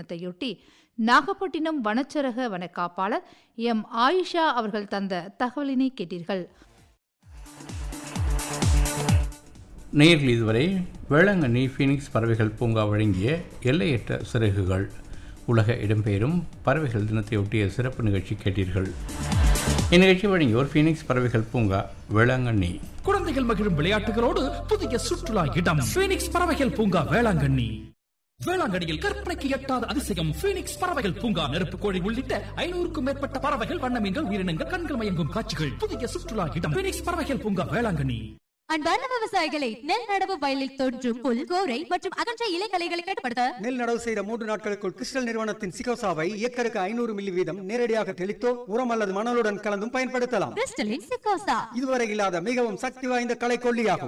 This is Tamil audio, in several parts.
தினத்தையொட்டி நாகப்பட்டினம் வனச்சரக வனக்காப்பாளர் எம் ஆயிஷா அவர்கள் தந்த தகவலினை கேட்டீர்கள் நேரில் இதுவரை வேளாங்கண்ணி ஃபீனிக்ஸ் பறவைகள் பூங்கா வழங்கிய எல்லையற்ற சிறகுகள் உலக இடம்பெயரும் பறவைகள் தினத்தையொட்டிய சிறப்பு நிகழ்ச்சி கேட்டீர்கள் இந்நிகழ்ச்சி வழங்கியோர் ஃபீனிக்ஸ் பறவைகள் பூங்கா வேளாங்கண்ணி குழந்தைகள் மகிழும் விளையாட்டுகளோடு புதிய சுற்றுலா இடம் பீனிக்ஸ் பறவைகள் பூங்கா வேளாங்கண்ணி வேளாங்கண்ணியில் கற்பனைக்கு எட்டாத அதிசயம் பீனிக்ஸ் பறவைகள் பூங்கா நெருப்பு கோழி உள்ளிட்ட ஐநூறுக்கும் மேற்பட்ட பறவைகள் வண்ணமீன்கள் உயிரினங்கள் கண்கள் மயங்கும் காட்சிகள் புதிய சுற்றுலா இடம் பீனிக்ஸ் பறவைகள் பூங்கா வேளாங்கண்ணி அன்பார்ந்த விவசாயிகளை நெல் நடவு வயலில் தோன்றும் புல் கோரை மற்றும் அகன்ற இலைக்களைகளை கட்டுப்படுத்த நெல் நடவு செய்த மூன்று நாட்களுக்குள் கிறிஸ்டல் நிறுவனத்தின் சிகோசாவை ஏக்கருக்கு ஐநூறு மில்லி வீதம் நேரடியாக தெளித்தோ உரம் அல்லது மணலுடன் கலந்தும் பயன்படுத்தலாம் கிறிஸ்டலின் சிக்கோசா இதுவரை இல்லாத மிகவும் சக்தி வாய்ந்த களைக்கொல்லியாகும்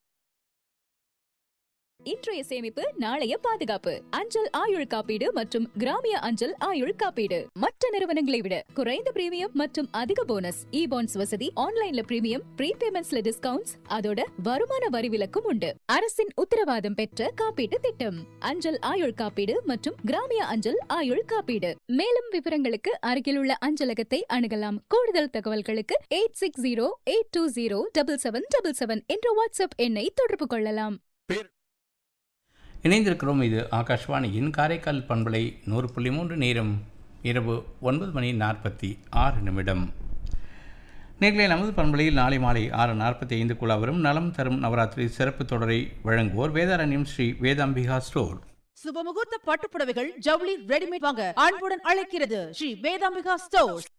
இன்றைய சேமிப்பு நாளைய பாதுகாப்பு அஞ்சல் ஆயுள் காப்பீடு மற்றும் கிராமிய அஞ்சல் ஆயுள் காப்பீடு மற்ற நிறுவனங்களை விட குறைந்த பிரீமியம் மற்றும் அதிக போனஸ் இ பாண்ட்ஸ் வசதி ஆன்லைன்ல பிரீமியம் ப்ரீபேமெண்ட்ஸ்ல டிஸ்கவுண்ட்ஸ் அதோட வருமான வரி விலக்கும் உண்டு அரசின் உத்தரவாதம் பெற்ற காப்பீட்டு திட்டம் அஞ்சல் ஆயுள் காப்பீடு மற்றும் கிராமிய அஞ்சல் ஆயுள் காப்பீடு மேலும் விவரங்களுக்கு அருகிலுள்ள அஞ்சலகத்தை அணுகலாம் கூடுதல் தகவல்களுக்கு eight six zero eight two zero double seven double seven என்ற வாட்ஸ்அப் எண்ணை தொடர்பு கொள்ளலாம் இணைந்திருக்கிறோம் இது ஆகாஷ்வாணியின் காரைக்கால் பண்பலை நூறு புள்ளி மூன்று நேரம் இரவு ஒன்பது மணி நாற்பத்தி ஆறு நிமிடம் நேர்களை நமது பண்பலையில் நாளை மாலை ஆறு நாற்பத்தி ஐந்துக்குள்ள வரும் நலம் தரும் நவராத்திரி சிறப்பு தொடரை வழங்குவோர் வேதாரண்யம் ஸ்ரீ வேதாம்பிகா ஸ்டோர் சுபமுகூர்த்த பட்டுப்புடவைகள் ஜவுளி ரெடிமேட் வாங்க அன்புடன் அழைக்கிறது ஸ்ரீ வேதாம்பிகா ஸ்டோர்ஸ்